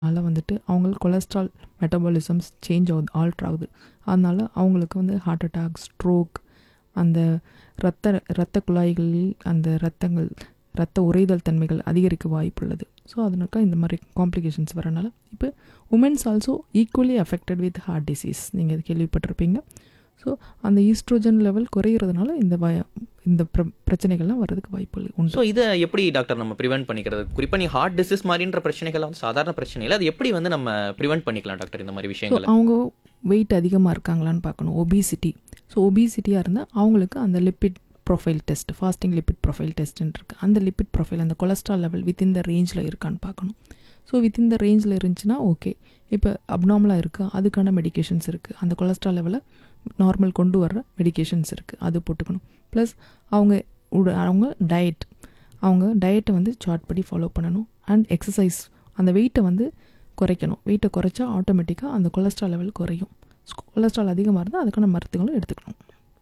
அதனால் வந்துட்டு அவங்களுக்கு கொலஸ்ட்ரால் மெட்டபாலிசம்ஸ் சேஞ்ச் ஆகுது ஆல்ட்ரு ஆகுது அதனால அவங்களுக்கு வந்து ஹார்ட் அட்டாக் ஸ்ட்ரோக் அந்த இரத்த இரத்த குழாய்களில் அந்த இரத்தங்கள் இரத்த உறைதல் தன்மைகள் அதிகரிக்க வாய்ப்புள்ளது ஸோ அதனால இந்த மாதிரி காம்ப்ளிகேஷன்ஸ் வரனால இப்போ womens also equally affected with heart disease நீங்கள் இது கேள்விப்பட்டிருப்பீங்க ஸோ அந்த ஈஸ்ட்ரோஜன் லெவல் குறையிறதுனால இந்த வய இந்த பிர பிரச்சனைகள்லாம் வர்றதுக்கு வாய்ப்பு உண்டு ஸோ இதை எப்படி டாக்டர் நம்ம ப்ரிவென்ட் பண்ணிக்கிறது குறிப்பாக நீ ஹார்ட் டிசீஸ் மாதிரின்ற பிரச்சனைகள் வந்து சாதாரண பிரச்சனை இல்லை அது எப்படி வந்து நம்ம ப்ரிவென்ட் பண்ணிக்கலாம் டாக்டர் இந்த மாதிரி ஸோ விஷயங்களை அவங்க வெயிட் அதிகமாக இருக்காங்களான்னு பார்க்கணும் ஒபிசிட்டி ஸோ ஒபிசிட்டியாக இருந்தால் அவங்களுக்கு அந்த lipid profile test fasting lipid profile டெஸ்ட்டுன்னு இருக்குது அந்த லிப்பிட் ப்ரொஃபைல் அந்த கொலஸ்ட்ரால் லெவல் வித்தின் த ரேஞ்சில் இருக்கான்னு பார்க்கணும் ஸோ வித்தின் த ரேஞ்சில் இருந்துச்சுன்னா ஓகே இப்போ அப்நார்மலாக இருக்குது அதுக்கான மெடிகேஷன்ஸ் இருக்குது அந்த கொலஸ்ட்ரால் லெவலை நார்மல் கொண்டு வர்ற மெடிகேஷன்ஸ் இருக்குது அது போட்டுக்கணும் ப்ளஸ் அவங்க உட- அவங்க டயட் அவங்க டயட்டை வந்து சார்ட் படி ஃபாலோ பண்ணணும் அண்ட் எக்ஸசைஸ் அந்த வெயிட்டை வந்து குறைக்கணும் வெயிட்டை குறைச்சா ஆட்டோமேட்டிக்காக அந்த கொலஸ்ட்ரால் லெவல் குறையும் கொலஸ்ட்ரால் அதிகமாக இருந்தால் அதுக்கான மருந்துகளும் எடுத்துக்கணும்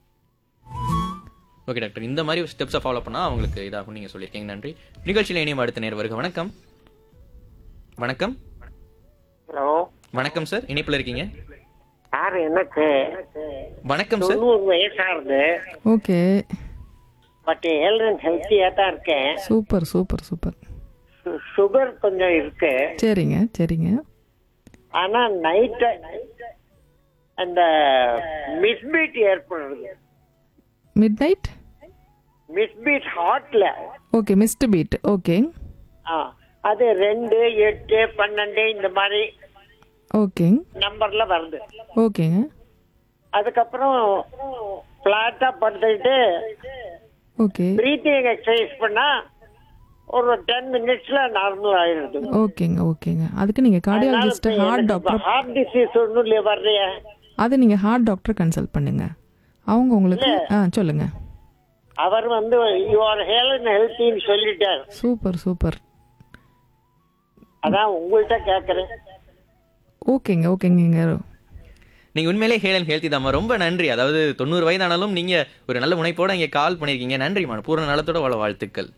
ஓகே டாக்டர் இந்த மாதிரி ஸ்டெப்ஸை ஃபாலோ பண்ணால் அவங்களுக்கு இதாகும் நீங்கள் சொல்லியிருக்கீங்க நன்றி நிகழ்ச்சியில் இனியும் அடுத்த நேர் வருக வணக்கம் வணக்கம் ஹலோ வணக்கம் சார் இணைப்பில் இருக்கீங்க சார் எனக்கு வணக்கம் சார் தொண்ணூறு வயசாகுது ஓகே பட் ஹெல்த் அண்ட் ஹெல்த்தியாக தான் இருக்கேன் சூப்பர் சூப்பர் சூப்பர் சு- சுகர் கொஞ்சம் இருக்கு சரிங்க சரிங்க ஆனா நைட்டு அந்த மிஸ்பீட் ஏற்படுறது மிட் நைட் மிஸ்பீட் ஹார்ட்ல ஓகே மிஸ்ட் பீட் ஓகே ஆ அது ரெண்டு எட்டு பன்னெண்டு இந்த மாதிரி ஓகே நம்பர்ல வருது ஓகேங்க அதுக்கப்புறம் பிளாட்டா படுத்துக்கிட்டு ஓகே பிரீத்திங் எக்ஸசைஸ் பண்ணா ஒரு டென் மினிட்ஸ்ல நார்மல் ஆயிடுது ஓகேங்க ஓகேங்க அதுக்கு நீங்கள் cardiologist heart doctor heart disease ஒன்றும் இல்லையா வர்றிய அது நீங்கள் ஹார்ட் டாக்டர் கன்சல்ட் பண்ணுங்க அவங்க உங்களுக்கு ஆ சொல்லுங்கள் அவர் வந்து யுவர் ஹெல்த் ஹெல்த்தின்னு சொல்லிட்டார் சூப்பர் சூப்பர் அதான் உங்கள்கிட்ட கேட்கறேன் ஓகேங்க ஓகேங்க நீங்கள் நீங்கள் உண்மையிலே ஹேலன் ஹெல்த்தி தாம்மா ரொம்ப நன்றி அதாவது தொண்ணூறு வயதானாலும் நீங்கள் ஒரு நல்ல முனைப்போட இங்கே கால் பண்ணியிருக்கீங்க நன்றிம்மா பூர்ண நலத்தோட வாழ வாழ்த்துக்கள்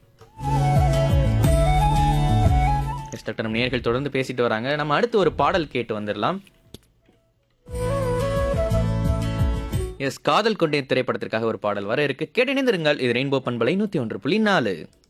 எஸ் டாக்டர் நம்ம நேர்கள் தொடர்ந்து பேசிட்டு வராங்க நம்ம அடுத்து ஒரு பாடல் கேட்டு வந்துடலாம் எஸ் காதல் கொண்டே திரைப்படத்திற்காக ஒரு பாடல் வர இருக்கு கேட்டு இணைந்திருங்கள் இது ரெயின்போ பண்பலை நூற்றி ஒன்று புள்ளி நாலு